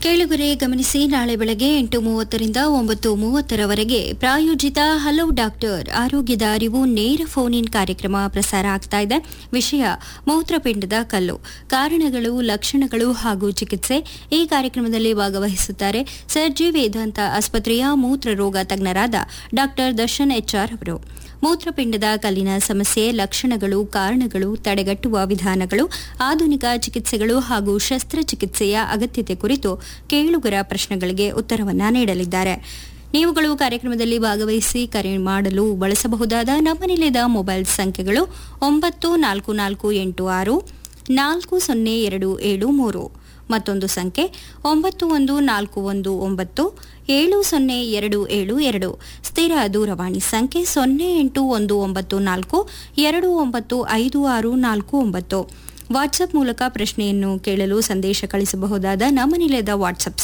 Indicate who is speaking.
Speaker 1: ಕೇಳುಗರೆ ಗಮನಿಸಿ ನಾಳೆ ಬೆಳಗ್ಗೆ ಎಂಟು ಮೂವತ್ತರಿಂದ ಒಂಬತ್ತು ಮೂವತ್ತರವರೆಗೆ ಪ್ರಾಯೋಜಿತ ಹಲೋ ಡಾಕ್ಟರ್ ಆರೋಗ್ಯದ ಅರಿವು ನೇರ ಫೋನ್ ಇನ್ ಕಾರ್ಯಕ್ರಮ ಪ್ರಸಾರ ಆಗ್ತಾ ಇದೆ ವಿಷಯ ಮೂತ್ರಪಿಂಡದ ಕಲ್ಲು ಕಾರಣಗಳು ಲಕ್ಷಣಗಳು ಹಾಗೂ ಚಿಕಿತ್ಸೆ ಈ ಕಾರ್ಯಕ್ರಮದಲ್ಲಿ ಭಾಗವಹಿಸುತ್ತಾರೆ ಸರ್ಜಿ ವೇದಾಂತ ಆಸ್ಪತ್ರೆಯ ಮೂತ್ರರೋಗ ತಜ್ಞರಾದ ಡಾಕ್ಟರ್ ದರ್ಶನ್ ಎಚ್ಆರ್ ಅವರು ಮೂತ್ರಪಿಂಡದ ಕಲ್ಲಿನ ಸಮಸ್ಯೆ ಲಕ್ಷಣಗಳು ಕಾರಣಗಳು ತಡೆಗಟ್ಟುವ ವಿಧಾನಗಳು ಆಧುನಿಕ ಚಿಕಿತ್ಸೆಗಳು ಹಾಗೂ ಶಸ್ತ್ರಚಿಕಿತ್ಸೆಯ ಅಗತ್ಯತೆ ಕುರಿತು ಕೇಳುಗರ ಪ್ರಶ್ನೆಗಳಿಗೆ ಉತ್ತರವನ್ನ ನೀಡಲಿದ್ದಾರೆ ನೀವುಗಳು ಕಾರ್ಯಕ್ರಮದಲ್ಲಿ ಭಾಗವಹಿಸಿ ಕರೆ ಮಾಡಲು ಬಳಸಬಹುದಾದ ನಮ್ಮ ನಿಲಯದ ಮೊಬೈಲ್ ಸಂಖ್ಯೆಗಳು ಒಂಬತ್ತು ನಾಲ್ಕು ನಾಲ್ಕು ಎಂಟು ಆರು ನಾಲ್ಕು ಸೊನ್ನೆ ಎರಡು ಏಳು ಮೂರು ಮತ್ತೊಂದು ಸಂಖ್ಯೆ ಒಂಬತ್ತು ಒಂದು ನಾಲ್ಕು ಒಂದು ಒಂಬತ್ತು ಏಳು ಸೊನ್ನೆ ಎರಡು ಏಳು ಎರಡು ಸ್ಥಿರ ದೂರವಾಣಿ ಸಂಖ್ಯೆ ಸೊನ್ನೆ ಎಂಟು ಒಂದು ಒಂಬತ್ತು ನಾಲ್ಕು ಎರಡು ಒಂಬತ್ತು ಐದು ಆರು ನಾಲ್ಕು ಒಂಬತ್ತು ವಾಟ್ಸಪ್ ಮೂಲಕ ಪ್ರಶ್ನೆಯನ್ನು ಕೇಳಲು ಸಂದೇಶ ಕಳಿಸಬಹುದಾದ ನಮ್ಮ ನಿಲಯದ ವಾಟ್ಸಪ್